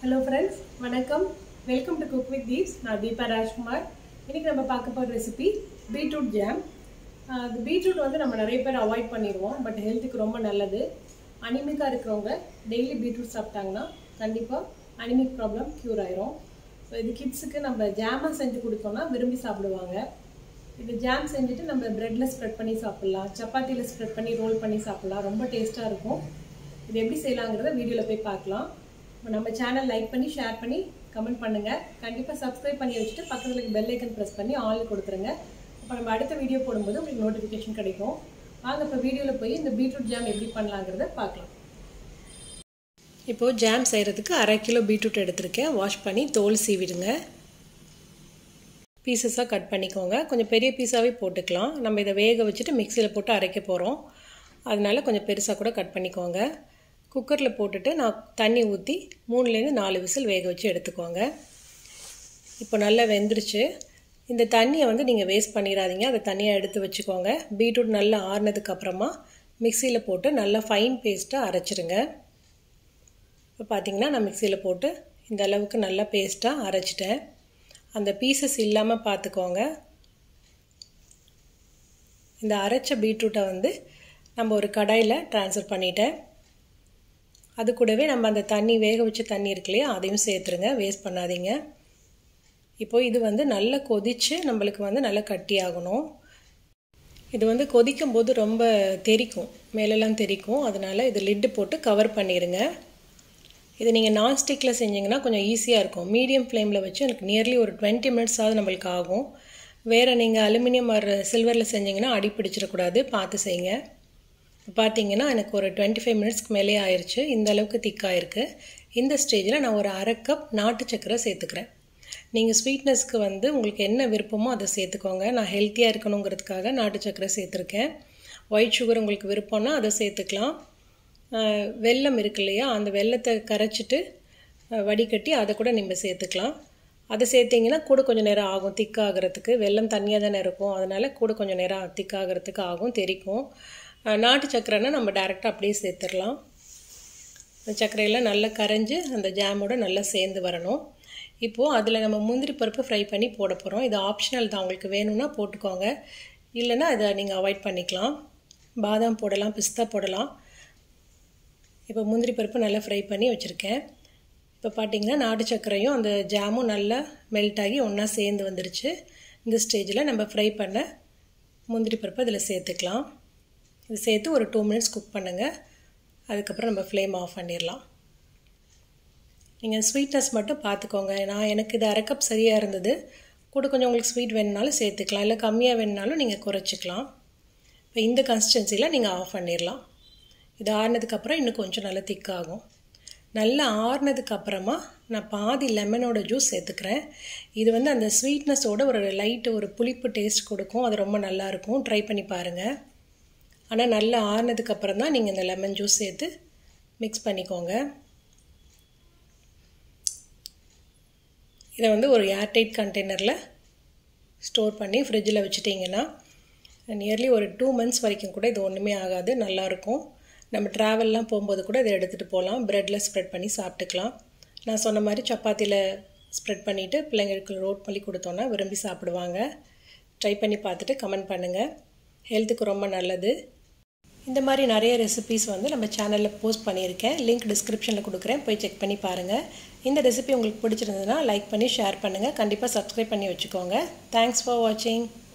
hello friends வணக்கம் welcome to cook with Deeps நான் தீபா ராஜ்குமார் இன்றைக்கி நம்ம பார்க்க போகிற ரெசிபி பீட்ரூட் ஜாம் அது பீட்ரூட் வந்து நம்ம நிறைய பேர் அவாய்ட் பண்ணிடுவோம் பட் ஹெல்த்துக்கு ரொம்ப நல்லது அனிமிக்காக இருக்கிறவங்க டெய்லி பீட்ரூட் சாப்பிட்டாங்கன்னா கண்டிப்பாக அனிமிக் ப்ராப்ளம் க்யூர் ஆயிரும் ஸோ இது கிட்ஸுக்கு நம்ம ஜாமாக செஞ்சு கொடுத்தோம்னா விரும்பி சாப்பிடுவாங்க இது ஜாம் செஞ்சுட்டு நம்ம ப்ரெட்டில் ஸ்ப்ரெட் பண்ணி சாப்பிட்லாம் சப்பாத்தியில் ஸ்ப்ரெட் பண்ணி ரோல் பண்ணி சாப்பிட்லாம் ரொம்ப டேஸ்ட்டாக இருக்கும் இது எப்படி செய்யலாங்கிறத வீடியோவில் போய் பார்க்கலாம் நம்ம சேனல் லைக் பண்ணி ஷேர் பண்ணி கமெண்ட் பண்ணுங்கள் கண்டிப்பாக சப்ஸ்கிரைப் பண்ணி வச்சுட்டு பக்கத்தில் பெல் ஐக்கன் ப்ரெஸ் பண்ணி ஆல் கொடுத்துருங்க அப்போ நம்ம அடுத்த வீடியோ போடும்போது உங்களுக்கு நோட்டிஃபிகேஷன் கிடைக்கும் வாங்க இப்போ வீடியோவில் போய் இந்த பீட்ரூட் ஜாம் எப்படி பண்ணலாங்கிறத பார்க்கலாம் இப்போது ஜாம் செய்கிறதுக்கு அரை கிலோ பீட்ரூட் எடுத்திருக்கேன் வாஷ் பண்ணி தோல் சீவிடுங்க பீசஸாக கட் பண்ணிக்கோங்க கொஞ்சம் பெரிய பீஸாகவே போட்டுக்கலாம் நம்ம இதை வேக வச்சுட்டு மிக்சியில் போட்டு அரைக்க போகிறோம் அதனால கொஞ்சம் பெருசாக கூட கட் பண்ணிக்கோங்க குக்கரில் போட்டுட்டு நான் தண்ணி ஊற்றி மூணுலேருந்து நாலு விசில் வேக வச்சு எடுத்துக்கோங்க இப்போ நல்லா வெந்துருச்சு இந்த தண்ணியை வந்து நீங்கள் வேஸ்ட் பண்ணிடாதீங்க அதை தண்ணியாக எடுத்து வச்சுக்கோங்க பீட்ரூட் நல்லா ஆறுனதுக்கு அப்புறமா மிக்சியில் போட்டு நல்லா ஃபைன் பேஸ்ட்டாக அரைச்சிருங்க இப்போ பார்த்தீங்கன்னா நான் மிக்சியில் போட்டு இந்த அளவுக்கு நல்லா பேஸ்ட்டாக அரைச்சிட்டேன் அந்த பீசஸ் இல்லாமல் பார்த்துக்கோங்க இந்த அரைச்ச பீட்ரூட்டை வந்து நம்ம ஒரு கடாயில் ட்ரான்ஸ்ஃபர் பண்ணிட்டேன் அது கூடவே நம்ம அந்த தண்ணி வேக வச்ச தண்ணி இருக்கு இல்லையா அதையும் சேர்த்துருங்க வேஸ்ட் பண்ணாதீங்க இப்போ இது வந்து நல்லா கொதித்து நம்மளுக்கு வந்து நல்லா கட்டி ஆகணும் இது வந்து கொதிக்கும் போது ரொம்ப தெரிக்கும் மேலெல்லாம் தெரிக்கும் அதனால் இது லிட்டு போட்டு கவர் பண்ணிடுங்க இது நீங்கள் நான்ஸ்டிக்கில் செஞ்சிங்கன்னா கொஞ்சம் ஈஸியாக இருக்கும் மீடியம் ஃப்ளேமில் வச்சு எனக்கு நியர்லி ஒரு டுவெண்ட்டி மினிட்ஸாவது நம்மளுக்கு ஆகும் வேறு நீங்கள் அலுமினியம் ஆர் சில்வரில் செஞ்சிங்கன்னா அடி பிடிச்சிடக்கூடாது பார்த்து செய்யுங்க பார்த்தீங்கன்னா எனக்கு ஒரு டுவெண்ட்டி ஃபைவ் மினிட்ஸ்க்கு மேலே ஆயிடுச்சு இந்த அளவுக்கு திக்காயிருக்கு இந்த ஸ்டேஜில் நான் ஒரு அரை கப் நாட்டு சக்கரை சேர்த்துக்கிறேன் நீங்கள் ஸ்வீட்னஸ்க்கு வந்து உங்களுக்கு என்ன விருப்பமோ அதை சேர்த்துக்கோங்க நான் ஹெல்த்தியாக இருக்கணுங்கிறதுக்காக நாட்டு சக்கரை சேர்த்துருக்கேன் ஒயிட் சுகர் உங்களுக்கு விருப்பம்னா அதை சேர்த்துக்கலாம் வெல்லம் இருக்கு இல்லையா அந்த வெள்ளத்தை கரைச்சிட்டு வடிகட்டி அதை கூட நீங்கள் சேர்த்துக்கலாம் அதை சேர்த்திங்கன்னா கூட கொஞ்சம் நேரம் ஆகும் திக்காகிறதுக்கு வெள்ளம் தண்ணியாக தானே இருக்கும் அதனால் கூட கொஞ்சம் நேரம் திக்காகிறதுக்கு ஆகும் தெரிக்கும் நாட்டு சக்கரைனா நம்ம டேரெக்டாக அப்படியே சேர்த்துடலாம் அந்த சர்க்கரையெல்லாம் நல்லா கரைஞ்சி அந்த ஜாமோட நல்லா சேர்ந்து வரணும் இப்போது அதில் நம்ம முந்திரி பருப்பு ஃப்ரை பண்ணி போட போகிறோம் இது ஆப்ஷனல் தான் உங்களுக்கு வேணும்னா போட்டுக்கோங்க இல்லைன்னா அதை நீங்கள் அவாய்ட் பண்ணிக்கலாம் பாதாம் போடலாம் பிஸ்தா போடலாம் இப்போ முந்திரி பருப்பு நல்லா ஃப்ரை பண்ணி வச்சுருக்கேன் இப்போ பார்த்தீங்கன்னா நாட்டு சர்க்கரையும் அந்த ஜாமும் நல்லா மெல்ட் ஆகி ஒன்றா சேர்ந்து வந்துருச்சு இந்த ஸ்டேஜில் நம்ம ஃப்ரை பண்ண முந்திரி பருப்பு அதில் சேர்த்துக்கலாம் இது சேர்த்து ஒரு டூ மினிட்ஸ் குக் பண்ணுங்கள் அதுக்கப்புறம் நம்ம ஃப்ளேம் ஆஃப் பண்ணிடலாம் நீங்கள் ஸ்வீட்னஸ் மட்டும் பார்த்துக்கோங்க நான் எனக்கு இது அரை கப் சரியாக இருந்தது கூட கொஞ்சம் உங்களுக்கு ஸ்வீட் வேணுனாலும் சேர்த்துக்கலாம் இல்லை கம்மியாக வேணுனாலும் நீங்கள் குறைச்சிக்கலாம் இப்போ இந்த கன்சிஸ்டன்சியில் நீங்கள் ஆஃப் பண்ணிடலாம் இது ஆறுனதுக்கப்புறம் இன்னும் கொஞ்சம் நல்லா திக்காகும் நல்லா ஆறுனதுக்கு அப்புறமா நான் பாதி லெமனோட ஜூஸ் சேர்த்துக்கிறேன் இது வந்து அந்த ஸ்வீட்னஸோட ஒரு லைட்டு ஒரு புளிப்பு டேஸ்ட் கொடுக்கும் அது ரொம்ப நல்லாயிருக்கும் ட்ரை பண்ணி பாருங்கள் ஆனால் நல்லா ஆறுனதுக்கு அப்புறம் தான் நீங்கள் இந்த லெமன் ஜூஸ் சேர்த்து மிக்ஸ் பண்ணிக்கோங்க இதை வந்து ஒரு ஏர்டைட் கண்டெய்னரில் ஸ்டோர் பண்ணி ஃப்ரிட்ஜில் வச்சுட்டிங்கன்னா நியர்லி ஒரு டூ மந்த்ஸ் வரைக்கும் கூட இது ஒன்றுமே ஆகாது நல்லாயிருக்கும் நம்ம ட்ராவல்லாம் போகும்போது கூட இதை எடுத்துகிட்டு போகலாம் ப்ரெட்டில் ஸ்ப்ரெட் பண்ணி சாப்பிட்டுக்கலாம் நான் சொன்ன மாதிரி சப்பாத்தியில் ஸ்ப்ரெட் பண்ணிவிட்டு பிள்ளைங்களுக்கு ரோட் பண்ணி கொடுத்தோன்னா விரும்பி சாப்பிடுவாங்க ட்ரை பண்ணி பார்த்துட்டு கமெண்ட் பண்ணுங்கள் ஹெல்த்துக்கு ரொம்ப நல்லது இந்த மாதிரி நிறைய ரெசிபீஸ் வந்து நம்ம சேனலில் போஸ்ட் பண்ணியிருக்கேன் லிங்க் டிஸ்கிரிப்ஷனில் கொடுக்குறேன் போய் செக் பண்ணி பாருங்கள் இந்த ரெசிபி உங்களுக்கு பிடிச்சிருந்ததுன்னா லைக் பண்ணி ஷேர் பண்ணுங்கள் கண்டிப்பாக சப்ஸ்கிரைப் பண்ணி வச்சுக்கோங்க தேங்க்ஸ் ஃபார் வாட்சிங்